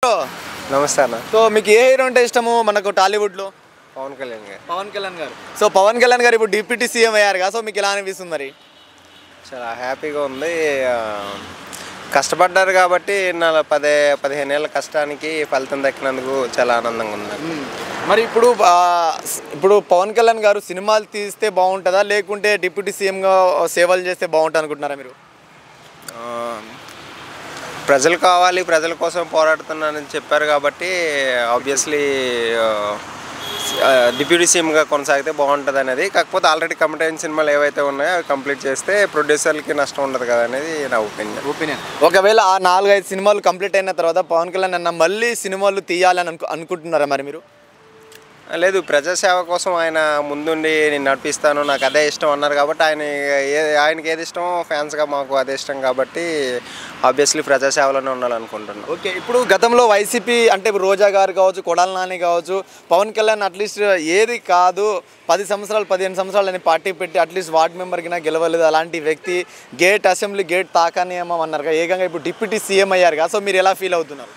నమస్తే అన్న సో మీకు ఏ హీరో అంటే ఇష్టము మనకు టాలీవుడ్లో పవన్ కళ్యాణ్ గారు పవన్ కళ్యాణ్ గారు సో పవన్ కళ్యాణ్ గారు ఇప్పుడు డిప్యూటీ సీఎం అయ్యారు కదా సో మీకు ఎలా అనిపిస్తుంది మరి చాలా హ్యాపీగా ఉంది ఆ, కష్టపడ్డారు కాబట్టి నా పదే పదిహేను ఏళ్ళ కష్టానికి ఫలితం దక్కినందుకు చాలా ఆనందంగా ఉంది నాకు. మరి ఇప్పుడు ఆ, స్- ఇప్పుడు పవన్ కళ్యాణ్ గారు సినిమాలు తీస్తే బాగుంటుందా లేకుంటే డిప్యూటీ సీఎంగా సేవలు చేస్తే బాగుంటుంది అనుకుంటున్నారా మీరు ఆ, ప్రజలు కావాలి ప్రజల కోసం పోరాడుతున్నానని చెప్పారు కాబట్టి ఆబ్వియస్లీ డిప్యూటీ సీఎంగా కొనసాగితే బాగుంటుంది అనేది కాకపోతే ఆల్రెడీ కమిట్ అయిన సినిమాలు ఏవైతే ఉన్నాయో అవి కంప్లీట్ చేస్తే ప్రొడ్యూసర్లకి నష్టం ఉండదు కదా అనేది నా ఒపీనియన్ ఒపీనియన్ ఒకవేళ ఆ నాలుగైదు సినిమాలు కంప్లీట్ అయిన తర్వాత పవన్ కళ్యాణ్ అన్న మళ్ళీ సినిమాలు తీయాలని అనుకు అనుకుంటున్నారా మరి మీరు లేదు ప్రజాసేవ కోసం ఆయన ముందుండి నేను నడిపిస్తాను నాకు అదే ఇష్టం అన్నారు కాబట్టి ఆయన ఏ ఆయనకి ఏది ఇష్టమో ఫ్యాన్స్గా మాకు అదే ఇష్టం కాబట్టి ఆబ్వియస్లీ ప్రజాసేవలోనే ఉండాలనుకుంటున్నాను ఓకే ఇప్పుడు గతంలో వైసీపీ అంటే ఇప్పుడు రోజా గారు కావచ్చు కొడాల నాని కావచ్చు పవన్ కళ్యాణ్ అట్లీస్ట్ ఏది కాదు పది సంవత్సరాలు పదిహేను సంవత్సరాలు అని పార్టీ పెట్టి అట్లీస్ట్ వార్డ్ మెంబర్కి గెలవలేదు అలాంటి వ్యక్తి గేట్ అసెంబ్లీ గేట్ తాకానేమో అన్నారు కదా ఏకంగా ఇప్పుడు డిప్యూటీ సీఎం అయ్యారు కదా సో మీరు ఎలా ఫీల్ అవుతున్నారు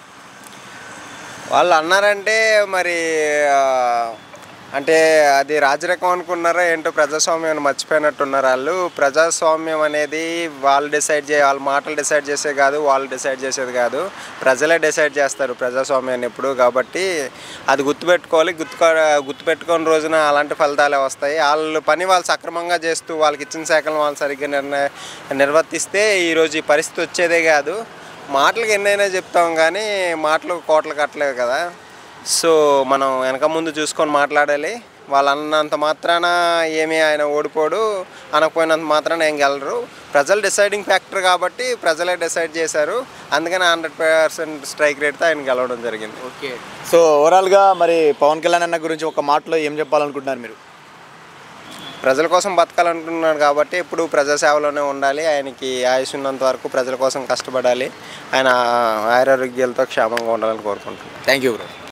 వాళ్ళు అన్నారంటే మరి ఆ, అంటే అది రాజరకం అనుకున్నారో ఏంటో ప్రజాస్వామ్యం అని మర్చిపోయినట్టున్నారు వాళ్ళు ప్రజాస్వామ్యం అనేది వాళ్ళు డిసైడ్ చే వాళ్ళ మాటలు డిసైడ్ చేసే కాదు వాళ్ళు డిసైడ్ చేసేది కాదు ప్రజలే డిసైడ్ చేస్తారు ప్రజాస్వామ్యాన్ని ఎప్పుడు కాబట్టి అది గుర్తుపెట్టుకోవాలి గుర్తుకో గుర్తుపెట్టుకోని రోజున అలాంటి ఫలితాలే వస్తాయి వాళ్ళు పని వాళ్ళు సక్రమంగా చేస్తూ వాళ్ళకి ఇచ్చిన శాఖలను వాళ్ళు సరిగ్గా నిర్ణ నిర్వర్తిస్తే ఈరోజు ఈ పరిస్థితి వచ్చేదే కాదు మాటలకు ఎన్నైనా చెప్తాం కానీ మాటలు కోటలు కట్టలేవు కదా సో మనం వెనక ముందు చూసుకొని మాట్లాడాలి వాళ్ళు అన్నంత మాత్రాన ఏమీ ఆయన ఓడిపోడు అనకపోయినంత మాత్రాన ఏం గెలరు ప్రజలు డిసైడింగ్ ఫ్యాక్టర్ కాబట్టి ప్రజలే డిసైడ్ చేశారు అందుకని హండ్రెడ్ పర్సెంట్ స్ట్రైక్ రేట్తో ఆయన గెలవడం జరిగింది ఓకే సో ఓవరాల్గా మరి పవన్ కళ్యాణ్ అన్న గురించి ఒక మాటలో ఏం చెప్పాలనుకుంటున్నారు మీరు ప్రజల కోసం బతకాలనుకుంటున్నాడు కాబట్టి ఎప్పుడు ప్రజాసేవలోనే ఉండాలి ఆయనకి ఆయుష్ ఉన్నంత వరకు ప్రజల కోసం కష్టపడాలి ఆయన ఆయురారోగ్యాలతో క్షేమంగా ఉండాలని కోరుకుంటున్నాను థ్యాంక్ యూ బ్రో